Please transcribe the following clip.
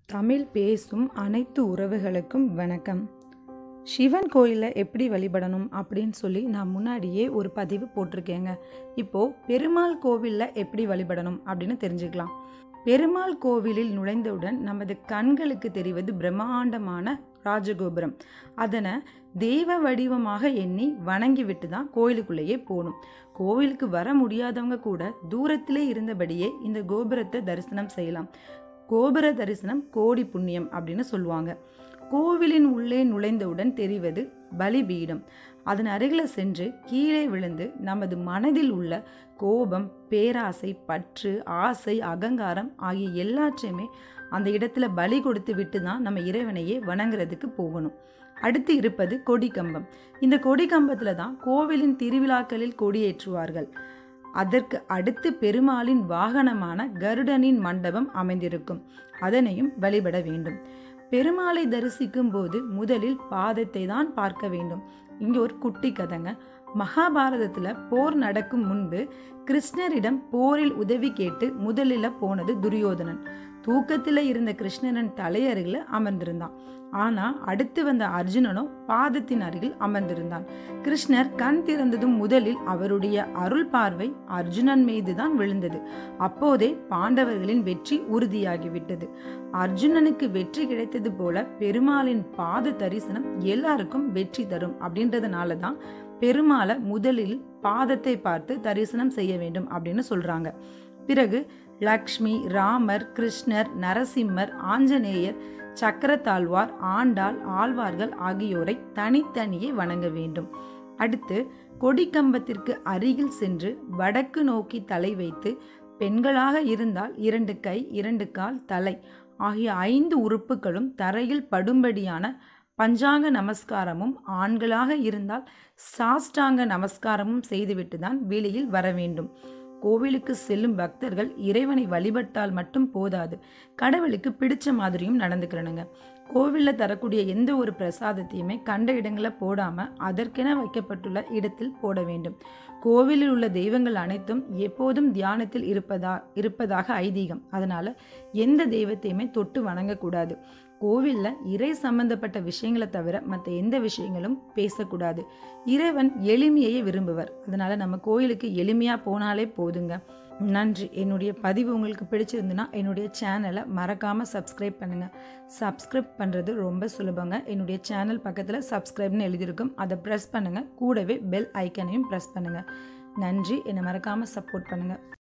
தமிழ் பேசும் அனைத்து உறவுகளுக்கும் வணக்கம் சிவன் கோயிலில் எப்படி வழிபடணும் அப்படின்னு சொல்லி நான் முன்னாடியே ஒரு பதிவு போட்டிருக்கேங்க இப்போது பெருமாள் கோவிலில் எப்படி வழிபடணும் அப்படின்னு தெரிஞ்சுக்கலாம் பெருமாள் கோவிலில் நுழைந்தவுடன் நமது கண்களுக்கு தெரிவது பிரம்மாண்டமான ராஜகோபுரம் அதனை தெய்வ வடிவமாக எண்ணி வணங்கிவிட்டு தான் கோயிலுக்குள்ளேயே போகணும் கோவிலுக்கு வர முடியாதவங்க கூட தூரத்திலே இருந்தபடியே இந்த கோபுரத்தை தரிசனம் செய்யலாம் கோபுர தரிசனம் கோடி புண்ணியம் அப்படின்னு சொல்லுவாங்க கோவிலின் உள்ளே நுழைந்தவுடன் தெரிவது பலிபீடம் அதன் அருகில் சென்று கீழே விழுந்து நமது மனதில் உள்ள கோபம் பேராசை பற்று ஆசை அகங்காரம் ஆகிய எல்லாற்றையுமே அந்த இடத்துல பலி கொடுத்து விட்டு தான் நம்ம இறைவனையே வணங்குறதுக்கு போகணும் அடுத்து இருப்பது கொடிக்கம்பம் இந்த கொடிக்கம்பத்தில் தான் கோவிலின் திருவிழாக்களில் கொடியேற்றுவார்கள் அதற்கு அடுத்து பெருமாளின் வாகனமான கருடனின் மண்டபம் அமைந்திருக்கும் அதனையும் வழிபட வேண்டும் பெருமாளை தரிசிக்கும் போது முதலில் பாதத்தை தான் பார்க்க வேண்டும் இங்கே ஒரு குட்டி கதைங்க மகாபாரதத்தில் போர் நடக்கும் முன்பு கிருஷ்ணரிடம் போரில் உதவி கேட்டு முதலில் போனது துரியோதனன் தூக்கத்தில் இருந்த கிருஷ்ணனன் தலையருகில் அமர்ந்திருந்தான் ஆனால் அடுத்து வந்த அர்ஜுனனோ பாதத்தின் அருகில் அமர்ந்திருந்தான் கிருஷ்ணர் கண் திறந்ததும் முதலில் அவருடைய அருள் பார்வை அர்ஜுனன் மீது தான் விழுந்தது அப்போதே பாண்டவர்களின் வெற்றி உறுதியாகிவிட்டது அர்ஜுனனுக்கு வெற்றி கிடைத்தது போல பெருமாளின் பாத தரிசனம் எல்லாருக்கும் வெற்றி தரும் அப்படின்றதுனால தான் பெருமாளை முதலில் பாதத்தை பார்த்து தரிசனம் செய்ய வேண்டும் அப்படின்னு சொல்றாங்க பிறகு லக்ஷ்மி ராமர் கிருஷ்ணர் நரசிம்மர் ஆஞ்சநேயர் சக்கரத்தாழ்வார் ஆண்டாள் ஆழ்வார்கள் ஆகியோரை தனித்தனியே வணங்க வேண்டும் அடுத்து கொடிக்கம்பத்திற்கு அருகில் சென்று வடக்கு நோக்கி தலை வைத்து பெண்களாக இருந்தால் இரண்டு கை இரண்டு கால் தலை ஆகிய ஐந்து உறுப்புகளும் தரையில் படும்படியான பஞ்சாங்க நமஸ்காரமும் ஆண்களாக இருந்தால் சாஷ்டாங்க நமஸ்காரமும் செய்துவிட்டு தான் வெளியில் வர வேண்டும் கோவிலுக்கு செல்லும் பக்தர்கள் இறைவனை வழிபட்டால் மட்டும் போதாது கடவுளுக்கு பிடிச்ச மாதிரியும் நடந்துக்கிறனுங்க கோவிலில் தரக்கூடிய எந்த ஒரு பிரசாதத்தையுமே கண்ட இடங்களில் போடாமல் அதற்கென வைக்கப்பட்டுள்ள இடத்தில் போட வேண்டும் கோவிலில் உள்ள தெய்வங்கள் அனைத்தும் எப்போதும் தியானத்தில் இருப்பதா இருப்பதாக ஐதீகம் அதனால் எந்த தெய்வத்தையுமே தொட்டு வணங்கக்கூடாது கோவிலில் இறை சம்பந்தப்பட்ட விஷயங்களை தவிர மற்ற எந்த விஷயங்களும் பேசக்கூடாது இறைவன் எளிமையை விரும்புவர் அதனால் நம்ம கோயிலுக்கு எளிமையாக போனாலே போதுங்க நன்றி என்னுடைய பதிவு உங்களுக்கு பிடிச்சிருந்துன்னா என்னுடைய சேனலை மறக்காமல் சப்ஸ்கிரைப் பண்ணுங்கள் சப்ஸ்கிரைப் பண்ணுறது ரொம்ப சுலபங்க என்னுடைய சேனல் பக்கத்தில் சப்ஸ்கிரைப்னு எழுதியிருக்கும் அதை ப்ரெஸ் பண்ணுங்கள் கூடவே பெல் ஐக்கனையும் ப்ரெஸ் பண்ணுங்கள் நன்றி என்னை மறக்காமல் சப்போர்ட் பண்ணுங்கள்